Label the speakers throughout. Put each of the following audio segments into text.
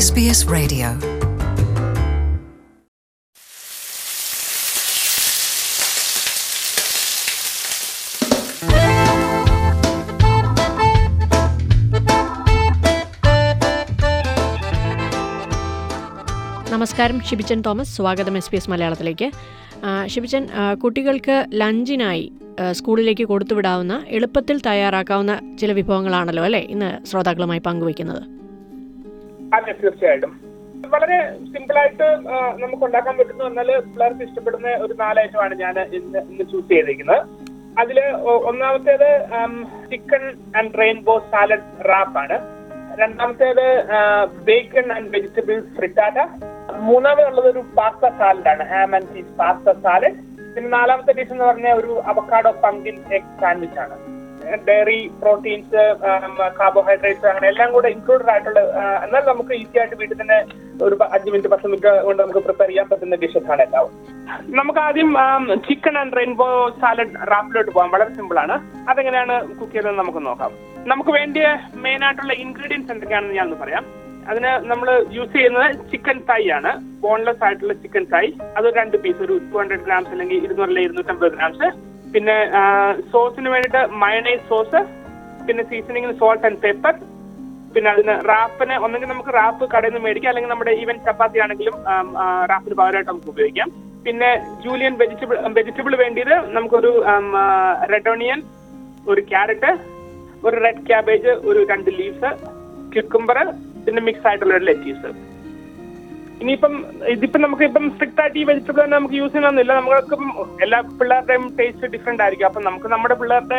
Speaker 1: SBS Radio.
Speaker 2: നമസ്കാരം Shibichan Thomas സ്വാഗതം S B S മലയാളത്തിലേക്ക് ആ, ഷിബിച്ചൻ ആ, കുട്ടികൾക്ക് ലഞ്ചിനായി ആ, സ്കൂളിലേക്ക് കൊടുത്തുവിടാവുന്ന എളുപ്പത്തിൽ തയ്യാറാക്കാവുന്ന ചില വിഭവങ്ങളാണല്ലോ അല്ലേ ഇന്ന് ശ്രോതാക്കളുമായി പങ്കുവയ്ക്കുന്നത്
Speaker 3: അതെ തീർച്ചയായിട്ടും വളരെ സിമ്പിൾ ആയിട്ട് ആ, നമുക്ക് ഉണ്ടാക്കാൻ പറ്റുന്ന പറഞ്ഞാല് പിള്ളേർക്ക് ഇഷ്ടപ്പെടുന്ന ഒരു നാല് ഐറ്റമാണ് ഞാൻ ഇന്ന് ഇന്ന് ചൂസ് ചെയ്തിരിക്കുന്നത് അതില് ഒ- ഒന്നാമത്തേത് chicken and rainbow salad wrap ആണ് രണ്ടാമത്തേത് ബേക്കൺ ആൻഡ് വെജിറ്റബിൾ ഫ്രിറ്റാറ്റ മൂന്നാമതുള്ളത് ഒരു പാസ്ത സാലഡ് ആണ് ham and cheese pasta salad പിന്നെ നാലാമത്തെ ഡിഷ് എന്ന് പറഞ്ഞാൽ ഒരു അവക്കാഡോ പങ്കിൻ എഗ് സാൻഡ്വിച്ച് ആണ് ഡയറി പ്രോട്ടീൻസ് കാർബോഹൈഡ്രേറ്റ്സ് അങ്ങനെ എല്ലാം കൂടെ ഇൻക്ലൂഡഡ് ആയിട്ടുള്ള ആ, എന്നാൽ നമുക്ക് ഈസി ആയിട്ട് വീട്ടിൽ തന്നെ ഒരു പ- അഞ്ച് മിനിറ്റ് പത്ത് മിനിറ്റ് കൊണ്ട് നമുക്ക് പ്രിപ്പയർ ചെയ്യാൻ പറ്റുന്ന ഡിഷസ് ആണ് എല്ലാം നമുക്ക് ആദ്യം ചിക്കൻ ആൻഡ് റെയിൻബോ സാലഡ് റാപ്പിലോട്ട് പോകാം വളരെ സിമ്പിൾ ആണ് അതെങ്ങനെയാണ് കുക്ക് ചെയ്തത് നമുക്ക് നോക്കാം നമുക്ക് വേണ്ടിയ മെയിൻ ആയിട്ടുള്ള ഇൻഗ്രീഡിയൻസ് എന്തൊക്കെയാണെന്ന് ഞാൻ ഒന്ന് പറയാം അതിന് നമ്മൾ യൂസ് ചെയ്യുന്നത് ചിക്കൻ തൈ ആണ് ബോൺലെസ് ആയിട്ടുള്ള ചിക്കൻ തൈ അത് രണ്ട് പീസ് ഒരു ടു ഹൺഡ്രഡ് ഗ്രാംസ് അല്ലെങ്കിൽ ഇരുന്നൂറിലെ ഇരുന്നൂറ്റമ്പത് ഗ്രാംസ് പിന്നെ സോസിന് വേണ്ടിയിട്ട് മയണൈസ് സോസ് പിന്നെ സീസണിങ്ങിന് സോൾട്ട് ആൻഡ് പെപ്പർ പിന്നെ അതിന് റാപ്പിന് ഒന്നെങ്കിൽ നമുക്ക് റാപ്പ് കടയിൽ നിന്ന് മേടിക്കാം അല്ലെങ്കിൽ നമ്മുടെ ഈവൻ ചപ്പാത്തി ആണെങ്കിലും ആം, ആ, റാപ്പിന് പകരമായിട്ട് നമുക്ക് ഉപയോഗിക്കാം പിന്നെ ജൂലിയൻ വെജിറ്റബിൾ വെജിറ്റബിൾ വേണ്ടിയത് നമുക്കൊരു റെഡ് ഓണിയൻ ഒരു ക്യാരറ്റ് ഒരു റെഡ് ക്യാബേജ് ഒരു രണ്ട് ലീവ്സ് ക്യുക്കുംബർ പിന്നെ മിക്സ് ആയിട്ടുള്ള ഒരു ലെറ്റീസ് ഇനിയിപ്പം ഇതിപ്പം നമുക്ക് ഇപ്പം സ്ട്രിക്റ്റ് ആയിട്ട് ഈ വെജിറ്റബിൾ തന്നെ നമുക്ക് യൂസ് ചെയ്യണമെന്നില്ല നമുക്കിപ്പം എല്ലാ പിള്ളേരുടെയും ടേസ്റ്റ് ഡിഫറെന്റ് ആയിരിക്കും അപ്പം നമുക്ക് നമ്മുടെ പിള്ളേരുടെ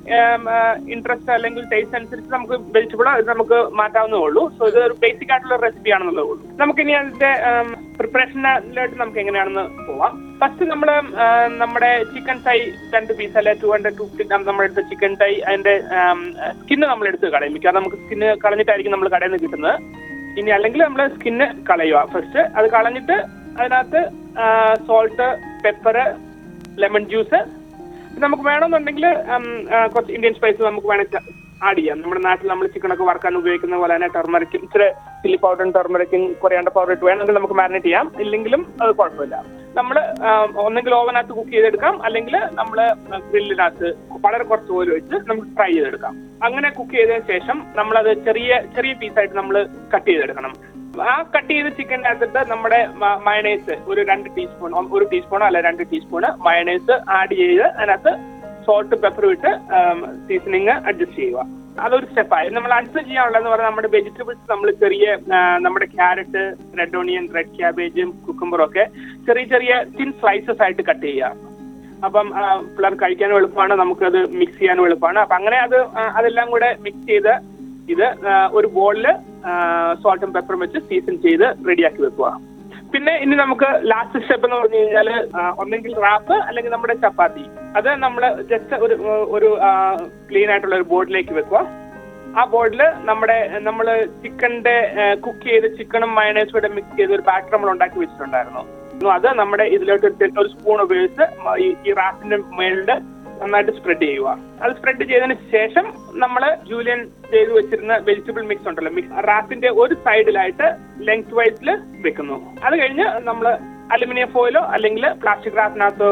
Speaker 3: ഇൻട്രസ്റ്റ് അല്ലെങ്കിൽ ടേസ്റ്റ് അനുസരിച്ച് നമുക്ക് വെജിറ്റബിൾ നമുക്ക് മാറ്റാവുന്നേ ഉള്ളൂ സോ ഇത് ഒരു ബേസിക് ആയിട്ടുള്ള റെസിപ്പി ആണെന്നുള്ളതേ ഉള്ളൂ നമുക്ക് ഇനി അതിന്റെ പ്രിപ്പറേഷനിലായിട്ട് നമുക്ക് എങ്ങനെയാണെന്ന് പോവാം ഫസ്റ്റ് നമ്മൾ നമ്മുടെ ചിക്കൻ തൈ രണ്ട് പീസ് അല്ലെ ടു ഹൺഡ്രഡ് ടു ഫിഫ്റ്റി നമ്മളെടുത്ത ചിക്കൻ തൈ അതിന്റെ സ്കിന്ന് നമ്മൾ എടുത്ത് കളയും മിക്കവാറും നമുക്ക് സ്കിന്ന് കളഞ്ഞിട്ടായിരിക്കും നമ്മൾ കടയിൽ നിന്ന് കിട്ടുന്നത് ഇനി അല്ലെങ്കിൽ നമ്മൾ സ്കിന്ന് കളയുക ഫസ്റ്റ് അത് കളഞ്ഞിട്ട് അതിനകത്ത് സോൾട്ട് പെപ്പർ ലെമൺ ജ്യൂസ് നമുക്ക് വേണമെന്നുണ്ടെങ്കിൽ കുറച്ച് ഇന്ത്യൻ സ്പൈസ് നമുക്ക് വേണമെങ്കിൽ ആഡ് ചെയ്യാം നമ്മുടെ നാട്ടിൽ നമ്മൾ ചിക്കനൊക്കെ വറുക്കാൻ ഉപയോഗിക്കുന്ന പോലെ തന്നെ ടെർമറിക്കും ഇച്ചിരി ചില്ലി പൗഡറും ടെർമറിക്കും കൊറിയാണ്ട പൗഡർ ഇട്ട് വേണമെങ്കിൽ നമുക്ക് മാരിനേറ്റ് ചെയ്യാം ഇല്ലെങ്കിലും അത് കുഴപ്പമില്ല നമ്മൾ ഒന്നെങ്കിൽ ഓവനകത്ത് കുക്ക് ചെയ്തെടുക്കാം അല്ലെങ്കിൽ നമ്മൾ ഗ്രില്ലിനകത്ത് വളരെ കുറച്ച് ഓയിൽ വെച്ച് നമുക്ക് ഫ്രൈ ചെയ്തെടുക്കാം അങ്ങനെ കുക്ക് ചെയ്തതിന് ശേഷം നമ്മളത് ചെറിയ ചെറിയ പീസായിട്ട് നമ്മൾ കട്ട് ചെയ്തെടുക്കണം ആ കട്ട് ചെയ്ത ചിക്കനകത്തിട്ട് നമ്മുടെ മയണൈസ് ഒരു രണ്ട് ടീസ്പൂൺ ഒരു ടീസ്പൂണോ അല്ല രണ്ട് ടീസ്പൂൺ മയണൈസ് ആഡ് ചെയ്ത് അതിനകത്ത് സോൾട്ട് പെപ്പറും ഇട്ട് സീസണിങ് അഡ്ജസ്റ്റ് ചെയ്യുക അതൊരു സ്റ്റെപ്പായി നമ്മൾ അടുത്ത് ചെയ്യാനുള്ളതെന്ന് പറഞ്ഞാൽ നമ്മുടെ വെജിറ്റബിൾസ് നമ്മൾ ചെറിയ ആ, നമ്മുടെ ക്യാരറ്റ് റെഡ് ഓണിയൻ റെഡ് ക്യാബേജും കുക്കുംബറും ഒക്കെ ചെറിയ ചെറിയ തിൻ സ്ലൈസസ് ആയിട്ട് കട്ട് ചെയ്യുക അപ്പം ആ, പിള്ളേർക്ക് കഴിക്കാനും എളുപ്പമാണ് നമുക്കത് മിക്സ് ചെയ്യാനും എളുപ്പമാണ് അപ്പം അങ്ങനെ അത് ആ, അതെല്ലാം കൂടെ മിക്സ് ചെയ്ത് ഇത് ആ, ഒരു ബോളിൽ സോൾട്ടും പെപ്പറും വെച്ച് സീസൺ ചെയ്ത് റെഡിയാക്കി വെക്കുക പിന്നെ ഇനി നമുക്ക് ലാസ്റ്റ് സ്റ്റെപ്പ് എന്ന് പറഞ്ഞു കഴിഞ്ഞാൽ ഒന്നെങ്കിൽ റാപ്പ് അല്ലെങ്കിൽ നമ്മുടെ ചപ്പാത്തി അത് നമ്മൾ ജസ്റ്റ് ഒരു ഒരു ക്ലീൻ ആയിട്ടുള്ള ഒരു ബോർഡിലേക്ക് വെക്കുക ആ ബോർഡിൽ നമ്മുടെ നമ്മൾ ചിക്കന്റെ കുക്ക് ചെയ്ത് ചിക്കനും മയണൈസും കൂടെ മിക്സ് ചെയ്ത് ഒരു ബാറ്റർ നമ്മൾ ഉണ്ടാക്കി വെച്ചിട്ടുണ്ടായിരുന്നു അത് നമ്മുടെ ഇതിലോട്ട് ഒരു ഒരു സ്പൂൺ ഉപയോഗിച്ച് ഈ- ഈ റാപ്പിന്റെ മേളിൽ നന്നായിട്ട് സ്പ്രെഡ് ചെയ്യുക അത് സ്പ്രെഡ് ചെയ്തതിന് ശേഷം നമ്മൾ ജൂലിയൻ ചെയ്ത് വെച്ചിരുന്ന വെജിറ്റബിൾ മിക്സ് ഉണ്ടല്ലോ മിക്സ് റാപ്പിന്റെ ഒരു സൈഡിലായിട്ട് ലെങ്ത് വൈസിൽ വെക്കുന്നു അത് കഴിഞ്ഞ് നമ്മൾ അലുമിനിയം ഫോയിലോ അല്ലെങ്കിൽ പ്ലാസ്റ്റിക് റാപ്പിനകത്ത്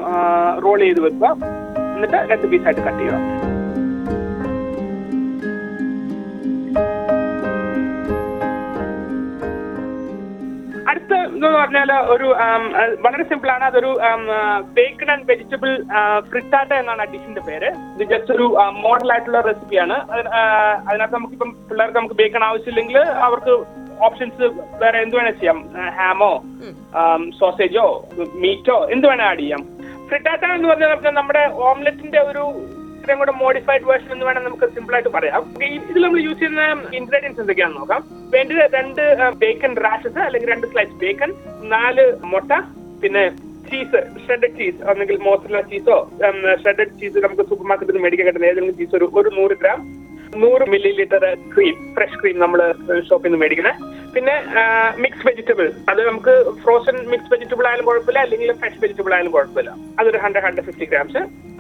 Speaker 3: റോൾ ചെയ്ത് വെക്കുക എന്നിട്ട് രണ്ട് പീസായിട്ട് കട്ട് ചെയ്യുക അടുത്ത എന്ന് പറഞ്ഞാൽ ഒരു ആം, അത് വളരെ സിമ്പിൾ ആണ് അതൊരു ബേക്കൺ ആൻഡ് വെജിറ്റബിൾ ഫ്രിറ്റാറ്റ എന്നാണ് ആ ഡിഷിന്റെ പേര് ഇത് ജസ്റ്റ് ഒരു മോഡൽ ആയിട്ടുള്ള റെസിപ്പിയാണ് അതിനകത്ത് നമുക്കിപ്പം പിള്ളേർക്ക് നമുക്ക് ബേക്കൺ ആവശ്യമില്ലെങ്കിൽ അവർക്ക് ഓപ്ഷൻസ് വേറെ എന്ത് വേണേൽ ചെയ്യാം ഹാമോ സോസേജോ മീറ്റോ എന്ത് വേണേൽ ആഡ് ചെയ്യാം ഫ്രിറ്റാറ്റ എന്ന് പറഞ്ഞാൽ നമുക്ക് നമ്മുടെ ഓംലെറ്റിന്റെ ഒരു ഇത്രയും കൂടെ മോഡിഫൈഡ് വേർഷൻ എന്ന് വേണം നമുക്ക് സിമ്പിൾ ആയിട്ട് പറയാം ഈ ഇതിൽ നമ്മൾ യൂസ് ചെയ്യുന്ന ഇൻഗ്രീഡിയൻസ് എന്തൊക്കെയാണെന്ന് നോക്കാം വേണ്ടത് രണ്ട് ബേക്കൺ റാഷസ് അല്ലെങ്കിൽ രണ്ട് സ്ലൈസ് ബേക്കൺ നാല് മുട്ട പിന്നെ ചീസ് ഷ്രെഡഡ് ചീസ് അല്ലെങ്കിൽ മോസറല ചീസോ ഷ്രെഡഡ് ചീസ് നമുക്ക് സൂപ്പർ മാർക്കറ്റിൽ നിന്ന് മേടിക്കാൻ കിട്ടുന്ന ഏതെങ്കിലും ചീസ് ഒരു ഒരു നൂറ് ഗ്രാം നൂറ് millilitre cream fresh cream നമ്മൾ ഷോപ്പിൽ നിന്ന് മേടിക്കുന്നത് പിന്നെ മിക്സ് വെജിറ്റബിൾ അത് നമുക്ക് ഫ്രോസൺ മിക്സ് വെജിറ്റബിൾ ആയാലും കുഴപ്പമില്ല അല്ലെങ്കിൽ ഫ്രഷ് വെജിറ്റബിൾ ആയാലും കുഴപ്പമില്ല അതൊരു ഹൺഡ്രഡ് ഹൺഡ്രഡ് ഫിഫ്റ്റി ഗ്രാംസ്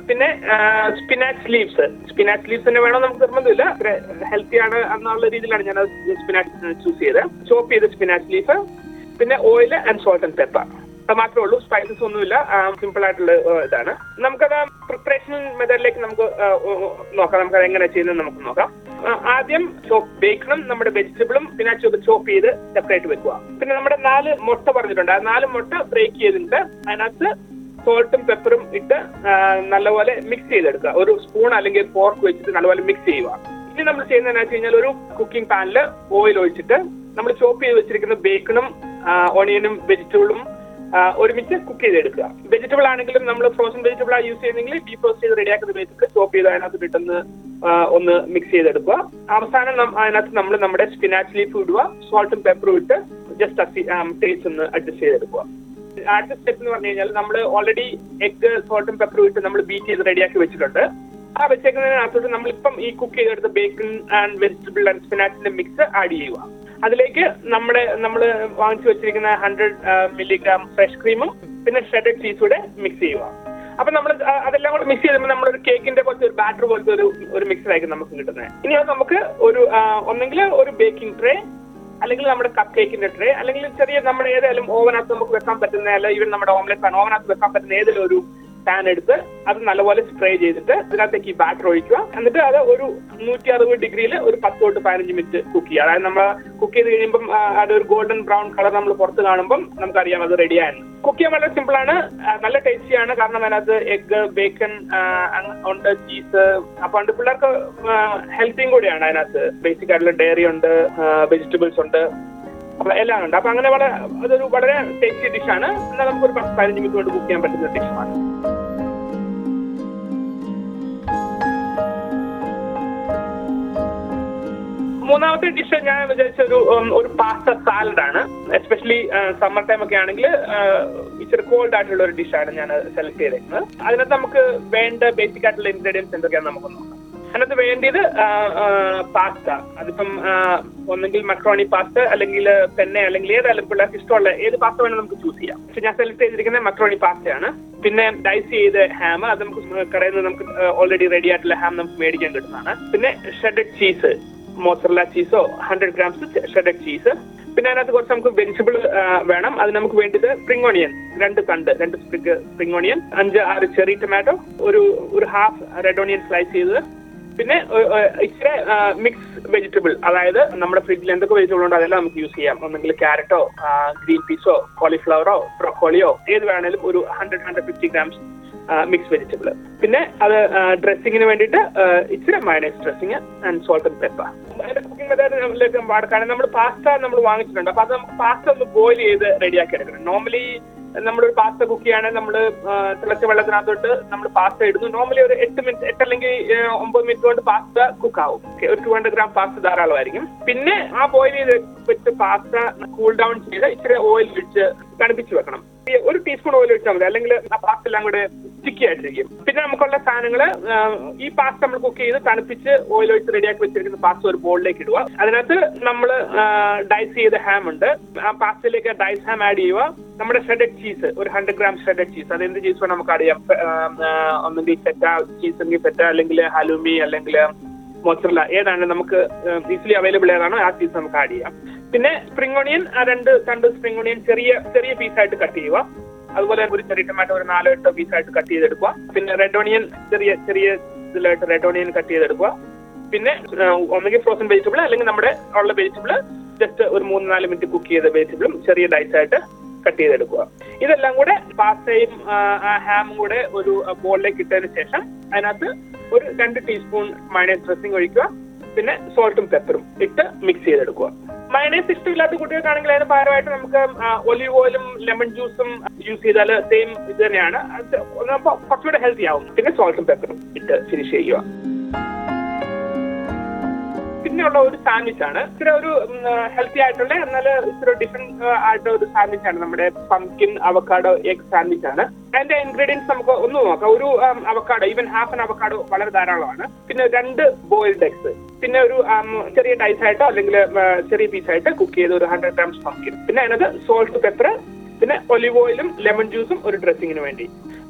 Speaker 3: പിന്നെ സ്പിനാച്ച് ലീവ്സ് സ്പിനാച്ച് ലീവ്സ് തന്നെ വേണം നമുക്ക് നിർബന്ധമില്ല ഹെൽത്തി ആണ് എന്നുള്ള രീതിയിലാണ് ഞാൻ സ്പിനാച്ച് ചൂസ് ചെയ്തത് ചോപ്പ് ചെയ്ത സ്പിനാച്ച് ലീഫ് പിന്നെ oil and salt and pepper അത് മാത്രമേ ഉള്ളൂ സ്പൈസസ് ഒന്നുമില്ല സിമ്പിൾ ആയിട്ടുള്ള ആ, ഇതാണ് നമുക്കത് പ്രിപ്പറേഷൻ മെത്തേഡിലേക്ക് നമുക്ക് ആ, ഓ, ഓ, നോക്കാം നമുക്കത് എങ്ങനെ ചെയ്യുന്നത് നമുക്ക് നോക്കാം ആ, ആദ്യം ചോപ്പ് ബേക്കണും നമ്മുടെ വെജിറ്റബിളും പിന്നെ ചോപ്പ് ചെയ്ത് സെപ്പറേറ്റ് വെക്കുക പിന്നെ നമ്മുടെ നാല് മുട്ട പറഞ്ഞിട്ടുണ്ട് ആ നാല് മുട്ട ബ്രേക്ക് ചെയ്തിട്ട് അതിനകത്ത് സോൾട്ടും പെപ്പറും ഇട്ട് ആ, നല്ലപോലെ മിക്സ് ചെയ്തെടുക്കുക ഒരു സ്പൂൺ അല്ലെങ്കിൽ ഫോർക്ക് വെച്ചിട്ട് നല്ലപോലെ മിക്സ് ചെയ്യുക ഇനി നമ്മൾ ചെയ്യുന്നത് എന്താ വെച്ച് കഴിഞ്ഞാൽ ഒരു കുക്കിംഗ് പാനിൽ ഓയിൽ ഒഴിച്ചിട്ട് നമ്മൾ ചോപ്പ് ചെയ്ത് വെച്ചിരിക്കുന്ന ബേക്കണും ഓണിയനും വെജിറ്റബിളും ആ, ഒരുമിച്ച് കുക്ക് ചെയ്തെടുക്കുക വെജിറ്റബിൾ ആണെങ്കിലും നമ്മൾ ഫ്രോസൺ വെജിറ്റബിൾ ആ യൂസ് ചെയ്യുന്നെങ്കിൽ ഡീഫ്രോസ്റ്റ് ചെയ്ത് റെഡിയാക്കുന്ന വെച്ചിട്ട് ചോപ്പ് ചെയ്ത് അതിനകത്ത് ഇട്ടെന്ന് ഒന്ന് മിക്സ് ചെയ്തെടുക്കുക അവസാനം നം- അതിനകത്ത് നമ്മൾ നമ്മുടെ സ്പിനാച്ച് ലീഫ് ഇടുക സോൾട്ടും പെപ്പറും ഇട്ട് ജസ്റ്റ് ടേസ്റ്റ് ഒന്ന് അഡ്ജസ്റ്റ് ചെയ്തെടുക്കുക അടുത്ത സ്റ്റെപ്പ് എന്ന് പറഞ്ഞു കഴിഞ്ഞാൽ നമ്മൾ ഓൾറെഡി എഗ് സോൾട്ടും പെപ്പറും ഇട്ട് നമ്മൾ ബീറ്റ് ചെയ്ത് റെഡിയാക്കി വെച്ചിട്ടുണ്ട് ആ വെച്ചേക്കുന്നതിനകത്തോട്ട് നമ്മളിപ്പം ഈ കുക്ക് ചെയ്തെടുത്ത ബേക്കൺ ആൻഡ് വെജിറ്റബിൾ ആൻഡ് സ്പിനാച്ചിന്റെ മിക്സ് ആഡ് ചെയ്യുക അതിലേക്ക് നമ്മുടെ നമ്മൾ വാങ്ങിച്ചു വെച്ചിരിക്കുന്ന ഹൺഡ്രഡ് മില്ലിഗ്രാം ഫ്രഷ് ക്രീമും പിന്നെ ഷ്രെഡഡ് ചീസ് കൂടെ മിക്സ് ചെയ്യുക അപ്പൊ നമ്മൾ അതെല്ലാം കൂടെ മിക്സ് ചെയ്യുമ്പോൾ നമ്മളൊരു കേക്കിന്റെ പോലത്തെ ഒരു ബാറ്റർ പോലത്തെ ഒരു ഒരു മിക്സ് ആയിരിക്കും നമുക്ക് കിട്ടുന്നത് ഇനി അത് നമുക്ക് ഒരു ഒന്നെങ്കിൽ ഒരു ബേക്കിംഗ് ട്രേ അല്ലെങ്കിൽ നമ്മുടെ കപ്പ് കേക്കിന്റെ ട്രേ അല്ലെങ്കിൽ ചെറിയ നമ്മുടെ ഏതായാലും ഓവനകത്ത് നമുക്ക് വെക്കാൻ പറ്റുന്ന അല്ല ഈവൻ നമ്മുടെ ഓംലെറ്റ് പാൻ ഓവനകത്ത് വെക്കാൻ പറ്റുന്ന ഏതെങ്കിലും ഒരു പാൻ എടുത്ത് അത് നല്ലപോലെ സ്പ്രേ ചെയ്തിട്ട് ഇതിനകത്തേക്ക് ഈ ബാറ്റർ ഒഴിക്കുക എന്നിട്ട് അത് ഒരു നൂറ്റി അറുപത് ഡിഗ്രിയിൽ ഒരു പത്ത് തൊട്ട് പതിനഞ്ച് മിനിറ്റ് കുക്ക് ചെയ്യുക അതായത് നമ്മൾ കുക്ക് ചെയ്ത് കഴിയുമ്പം ആ, അതൊരു ഗോൾഡൻ ബ്രൗൺ കളർ നമ്മൾ പുറത്ത് കാണുമ്പം നമുക്കറിയാം അത് റെഡിയാണ് കുക്ക് ചെയ്യാൻ വളരെ സിമ്പിൾ ആണ് ആ, നല്ല ടേസ്റ്റിയാണ് കാരണം അതിനകത്ത് എഗ് ബേക്കൺ ഉണ്ട് ചീസ് അപ്പൊ അത് പിള്ളേർക്ക് ഹെൽത്തിയും കൂടിയാണ് അതിനകത്ത് ബേസിക് ആയിട്ടുള്ള ഡയറി ഉണ്ട് വെജിറ്റബിൾസ് ഉണ്ട് അപ്പൊ എല്ലാം ഉണ്ട് അപ്പൊ അങ്ങനെ വളരെ അതൊരു വളരെ ടേസ്റ്റി ഡിഷാണ് എന്നാൽ നമുക്ക് ഒരു പത്ത് പതിനഞ്ച് മിനിറ്റ് കൊണ്ട് കുക്ക് ചെയ്യാൻ പറ്റുന്ന ഡിഷാണ് മൂന്നാമത്തെ ഡിഷ് ഞാൻ വിചാരിച്ച ഒരു ഉം, ഒരു പാസ്ത സാലഡ് ആണ് എസ്പെഷ്യലി സമ്മർ ടൈം ഒക്കെ ആണെങ്കിൽ ഇച്ചിരി കോൾഡ് ആയിട്ടുള്ള ഒരു ഡിഷാണ് ഞാൻ സെലക്ട് ചെയ്തേക്കുന്നത് അതിനകത്ത് നമുക്ക് വേണ്ട ബേസിക് ആയിട്ടുള്ള ഇൻഗ്രീഡിയൻസ് എന്തൊക്കെയാണെന്ന് നമുക്ക് നോക്കാം അതിനകത്ത് വേണ്ടിയത് പാസ്ത അതിപ്പം ആ, ഒന്നെങ്കിൽ മക്രോണി പാസ്ത അല്ലെങ്കിൽ പെന്നെ അല്ലെങ്കിൽ ഏതായാലും പിള്ളേർക്ക് ഇഷ്ടമുള്ള ഏത് പാസ്ത വേണമെങ്കിൽ നമുക്ക് ചൂസ് ചെയ്യാം പക്ഷെ ഞാൻ സെലക്ട് ചെയ്തിരിക്കുന്നത് മക്രോണി പാസ്തയാണ് പിന്നെ ഡൈസ് ചെയ്ത ഹാം അത് നമുക്ക് കടയിൽ നിന്ന് നമുക്ക് ഓൾറെഡി റെഡി ആയിട്ടുള്ള ഹാം നമുക്ക് മേടിക്കാൻ കിട്ടുന്നതാണ് പിന്നെ ഷെഡഡ് ചീസ് മോസറല ചീസോ ഹൺഡ്രഡ് ഗ്രാംസ് ഷെഡഡ് ചീസ് പിന്നെ അതിനകത്ത് കുറച്ച് നമുക്ക് വെജിറ്റബിൾ വേണം അത് നമുക്ക് വേണ്ടത് സ്പ്രിംഗ് ഓണിയൻ രണ്ട് തണ്ട് രണ്ട് സ്പ്രിംഗ് സ്പ്രിംഗ് ഓണിയൻ അഞ്ച് ആറ് ചെറി ടൊമാറ്റോ ഒരു ഒരു ഹാഫ് റെഡ് ഓണിയൻ സ്ലൈസ് ചെയ്തത് പിന്നെ ഒ- ഒ- ഇച്ചിരി മിക്സ് വെജിറ്റബിൾ അതായത് നമ്മുടെ ഫ്രിഡ്ജിൽ എന്തൊക്കെ വെജിറ്റബിൾ ഉണ്ടോ അതെല്ലാം നമുക്ക് യൂസ് ചെയ്യാം ഒന്നെങ്കിൽ ക്യാരറ്റോ ഗ്രീൻ പീസോ കോളിഫ്ലവറോ ബ്രൊക്കോളിയോ ഏത് വേണേലും ഒരു hundred hundred fifty grams mix vegetable പിന്നെ അത് ഡ്രസ്സിങ്ങിന് വേണ്ടിയിട്ട് ആ, ഇച്ചിരി mayonnaise dressing and salt and pepper അതിന്റെ കുക്കിംഗ് മെത്തേഡിലേക്ക് പാടക്കാണ് നമ്മൾ പാസ്ത നമ്മൾ വാങ്ങിച്ചിട്ടുണ്ട് അപ്പൊ അത് നമുക്ക് പാസ്ത ഒന്ന് ബോയിൽ ചെയ്ത് റെഡിയാക്കി എടുക്കണം നോർമലി നമ്മളൊരു പാസ്ത കുക്ക് ചെയ്യുകയാണെങ്കിൽ നമ്മൾ തിളച്ച വെള്ളത്തിനകത്തോട്ട് നമ്മൾ പാസ്ത ഇടുന്നു നോർമലി ഒരു എട്ട് മിനിറ്റ് എട്ട് അല്ലെങ്കിൽ ഏഹ്, ഒമ്പത് മിനിറ്റ് കൊണ്ട് പാസ്ത കുക്ക് ആവും Okay, ഒരു ടു ഹൺഡ്രഡ് ഗ്രാം പാസ്ത ധാരാളമായിരിക്കും പിന്നെ ആ ബോയിൽ ചെയ്ത് വെച്ച് പാസ്ത കൂൾ ഡൗൺ ചെയ്ത് ഇച്ചിരി ഓയിൽ ഒഴിച്ച് തണുപ്പിച്ച് വെക്കണം ഈ ഒരു ടീസ്പൂൺ ഓയിൽ ഒഴിച്ചാൽ മതി അല്ലെങ്കിൽ ആ പാസ്ത എല്ലാം കൂടെ സ്റ്റിക്കി ആയിട്ടിരിക്കും പിന്നെ നമുക്കുള്ള സാധനങ്ങൾ ഈ പാസ്ത നമ്മൾ കുക്ക് ചെയ്ത് തണുപ്പിച്ച് ഓയിൽ ഒഴിച്ച് റെഡിയാക്കി വെച്ചിരിക്കുന്ന പാസ്ത ഒരു ബോളിലേക്ക് ഇടുക അതിനകത്ത് നമ്മൾ ഡൈസ് ചെയ്ത ഹാം ഉണ്ട് ആ പാസ്തയിലേക്ക് ഡൈസ് ഹാം ആഡ് ചെയ്യുക നമ്മുടെ ഷെഡഡ് ചീസ് ഒരു ഹൺഡ്രഡ് ഗ്രാം ഷെഡഡ് ചീസ് അത് എന്ത് ചീസ് വേണം നമുക്കറിയാം ആ, ആ, ഒന്നെങ്കിൽ ഫെറ്റ ചീസ് എങ്കിൽ ഫെറ്റ അല്ലെങ്കിൽ ഹലുമി അല്ലെങ്കിൽ മോസറല ഏതാണ് നമുക്ക് ഈസിലി അവൈലബിൾ ഏതാണോ ആ ചീസ് നമുക്ക് ആഡ് ചെയ്യാം പിന്നെ സ്പ്രിംഗ് ഓണിയൻ ആ രണ്ട് രണ്ട് സ്പ്രിംഗ് ഓണിയൻ ചെറിയ ചെറിയ പീസായിട്ട് കട്ട് ചെയ്യുക അതുപോലെ ഒരു ചെറിയ ടൊമാറ്റോ ഒരു നാലോ എട്ടോ പീസായിട്ട് കട്ട് ചെയ്തെടുക്കുക പിന്നെ റെഡ് ഓണിയൻ ചെറിയ ചെറിയ ഇതിലായിട്ട് റെഡ് ഓണിയൻ കട്ട് ചെയ്തെടുക്കുക പിന്നെ ആ, ഒന്നുകിൽ ഫ്രോസൺ വെജിറ്റബിൾ അല്ലെങ്കിൽ നമ്മുടെ ഉള്ള വെജിറ്റബിൾ ജസ്റ്റ് ഒരു മൂന്ന് നാല് മിനിറ്റ് കുക്ക് ചെയ്ത വെജിറ്റബിളും ചെറിയ ഡൈസ് ആയിട്ട് കട്ട് ചെയ്തെടുക്കുക ഇതെല്ലാം കൂടെ പാസ്തയും ആ ഹാമും കൂടെ ഒരു ബോളിലേക്ക് ഇട്ടതിന് ശേഷം അതിനകത്ത് ഒരു രണ്ട് ടീസ്പൂൺ മയണൈസ് ഡ്രസ്സിംഗ് ഒഴിക്കുക പിന്നെ സോൾട്ടും പെപ്പറും ഇട്ട് മിക്സ് ചെയ്തെടുക്കുക മയണൈസ് ഇഷ്ടമില്ലാത്ത കുട്ടികൾക്കാണെങ്കിൽ അതിന് പകരമായിട്ട് നമുക്ക് ഒലിവ് ഓയിലും ലെമൺ ജ്യൂസും യൂസ് ചെയ്താൽ സെയിം ഇത് തന്നെയാണ് അത് അപ്പൊ കുറച്ചുകൂടെ ഹെൽത്തി ആവും പിന്നെ സോൾട്ടും പെപ്പറും ഇട്ട് ഫിനിഷ് ചെയ്യുക പിന്നെയുള്ള ഒരു സാൻഡ്വിച്ച് ആണ് ഇച്ചിരി ഒരു ഹെൽത്തി ആയിട്ടുള്ള എന്നാൽ ഇച്ചിരി ഡിഫറെന്റ് ആയിട്ട് ഒരു സാൻഡ്വിച്ച് ആണ് നമ്മുടെ പംകിൻ അവക്കാഡോ എഗ് സാൻഡ്വിച്ച് ആണ് അതിന്റെ ഇൻഗ്രീഡിയൻസ് നമുക്ക് ഒന്ന് നോക്കാം ഒരു avocado even half an avocado വളരെ ധാരാളമാണ് പിന്നെ രണ്ട് ബോയിൽഡ് എഗ്സ് പിന്നെ ഒരു ഉം, ചെറിയ ഡൈസ് ആയിട്ടോ അല്ലെങ്കിൽ ചെറിയ പീസായിട്ട് കുക്ക് ചെയ്ത ഒരു ഹൺഡ്രഡ് ഗ്രാംസ് പംകിൻ പിന്നെ അതിനകത്ത് സോൾട്ട് പെപ്പർ പിന്നെ ഒലിവ് ഓയിലും ലെമൺ ജ്യൂസും ഒരു ഡ്രസ്സിങ്ങിന് വേണ്ടി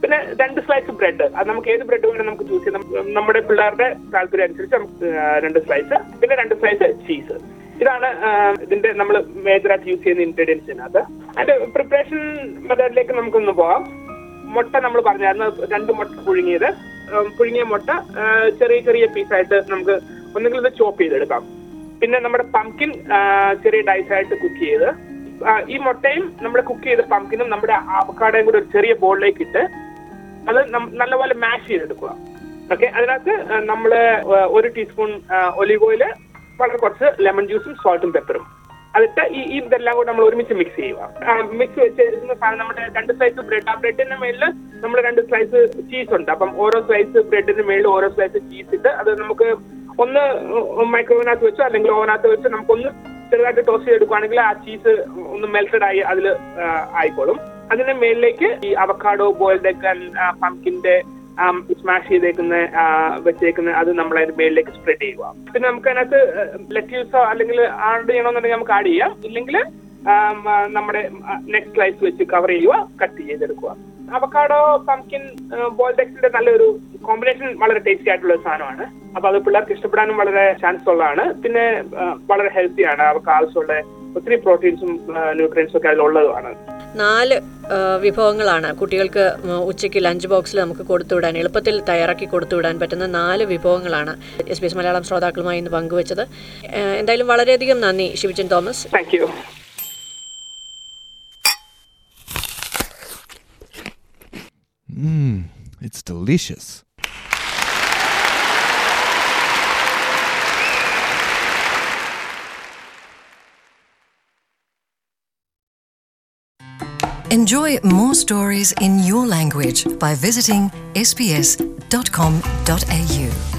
Speaker 3: പിന്നെ രണ്ട് സ്ലൈസ് ബ്രെഡ് അത് നമുക്ക് ഏത് ബ്രെഡ് വേണം നമുക്ക് ചൂസ് ചെയ്യാം നമുക്ക് നമ്മുടെ പിള്ളേരുടെ താല്പര്യം അനുസരിച്ച് നമുക്ക് ആ, രണ്ട് സ്ലൈസ് പിന്നെ രണ്ട് സ്ലൈസ് ചീസ് ഇതാണ് ആ, ഇതിന്റെ നമ്മൾ മേജറായിട്ട് യൂസ് ചെയ്യുന്ന ഇൻഗ്രീഡിയൻസ് ഇതിനകത്ത് അതിന്റെ പ്രിപ്പറേഷൻ മെത്തേഡിലേക്ക് നമുക്കൊന്ന് പോകാം മുട്ട നമ്മൾ പറഞ്ഞായിരുന്നു രണ്ട് മുട്ട പുഴുങ്ങിയത് ഉം, പുഴുങ്ങിയ മുട്ട ആ, ചെറിയ ചെറിയ പീസായിട്ട് നമുക്ക് ഒന്നുകിൽ ഇത് ചോപ്പ് ചെയ്തെടുക്കാം പിന്നെ നമ്മുടെ പംകിൻ ചെറിയ ഡൈസ് ആയിട്ട് കുക്ക് ചെയ്ത് ആ, ഈ മുട്ടയും നമ്മുടെ കുക്ക് ചെയ്ത പംകിനും നമ്മുടെ അവക്കാടയും കൂടെ ഒരു ചെറിയ ബോളിലേക്ക് ഇട്ട് അത് നം- നല്ലപോലെ മാഷ് ചെയ്തെടുക്കുക ഓക്കെ അതിനകത്ത് നമ്മൾ ഒരു ടീസ്പൂൺ ഒലിവ് ഓയില് വളരെ കുറച്ച് ലെമൺ ജ്യൂസും സോൾട്ടും പെപ്പറും അതിട്ട് ഈ ഈ ഇതെല്ലാം കൂടെ നമ്മൾ ഒരുമിച്ച് മിക്സ് ചെയ്യുക മിക്സ് വെച്ച് എടുക്കുന്ന സാധനം നമ്മുടെ രണ്ട് സ്ലൈസ് ബ്രെഡ് ആ ബ്രെഡിന്റെ മേളിൽ നമ്മൾ രണ്ട് സ്ലൈസ് ചീസ് ഉണ്ട് അപ്പം ഓരോ സ്ലൈസ് ബ്രെഡിന്റെ മേളിൽ ഓരോ സ്ലൈസ് ചീസ് ഇട്ട് അത് നമുക്ക് ഒന്ന് മൈക്രോവേവിനകത്ത് വെച്ചോ അല്ലെങ്കിൽ ഓവനകത്ത് വെച്ച് നമുക്കൊന്ന് ചെറുതായിട്ട് ടോസ്റ്റ് ചെയ്തെടുക്കുകയാണെങ്കിൽ ആ ചീസ് ഒന്ന് മെൽറ്റഡ് ആയി അതിൽ ആയിക്കോളും അതിന്റെ മേളിലേക്ക് ഈ അവക്കാഡോ ബോയിൽഡ് എഗ് പംകിന്റെ സ്മാഷ് ചെയ്തേക്കുന്ന ആ, വെച്ചേക്കുന്ന അത് നമ്മൾ അതിന്റെ മേളിലേക്ക് സ്പ്രെഡ് ചെയ്യുക പിന്നെ നമുക്ക് അതിനകത്ത് ലെറ്റ്യൂസോ അല്ലെങ്കിൽ ആഡ് ചെയ്യണമെന്നുണ്ടെങ്കിൽ നമുക്ക് ആഡ് ചെയ്യാം ഇല്ലെങ്കിൽ ആം, ആ, നമ്മുടെ നെക്സ്റ്റ് സ്ലൈസ് വെച്ച് കവർ ചെയ്യുക കട്ട് ചെയ്തെടുക്കുക അവക്കാഡോ പംകിൻ ബോയിൽഡ് എഗ്സിന്റെ നല്ലൊരു കോമ്പിനേഷൻ വളരെ ടേസ്റ്റി ആയിട്ടുള്ള ഒരു സാധനമാണ് അപ്പൊ അത് പിള്ളേർക്ക് ഇഷ്ടപ്പെടാനും വളരെ ചാൻസ് ഉള്ളതാണ് പിന്നെ ആ, വളരെ ഹെൽത്തിയാണ് അവർക്ക് ആവശ്യമുള്ള ഒത്തിരി പ്രോട്ടീൻസും ന്യൂട്രിയൻസും ഒക്കെ അതിലുള്ളതുമാണ്
Speaker 2: നാല് ആ, വിഭവങ്ങളാണ് കുട്ടികൾക്ക് ഉം, ഉച്ചയ്ക്ക് ലഞ്ച് ബോക്സിൽ നമുക്ക് കൊടുത്തുവിടാൻ എളുപ്പത്തിൽ തയ്യാറാക്കി കൊടുത്തുവിടാൻ പറ്റുന്ന നാല് വിഭവങ്ങളാണ് എസ് ബി എസ് മലയാളം ശ്രോതാക്കളുമായി ഇന്ന് പങ്കുവച്ചത് ആ, എന്തായാലും വളരെയധികം നന്ദി Shibichan Thomas
Speaker 3: thank you
Speaker 1: Mmm, it's delicious.
Speaker 4: Enjoy more stories in your language by visiting sbs.com.au.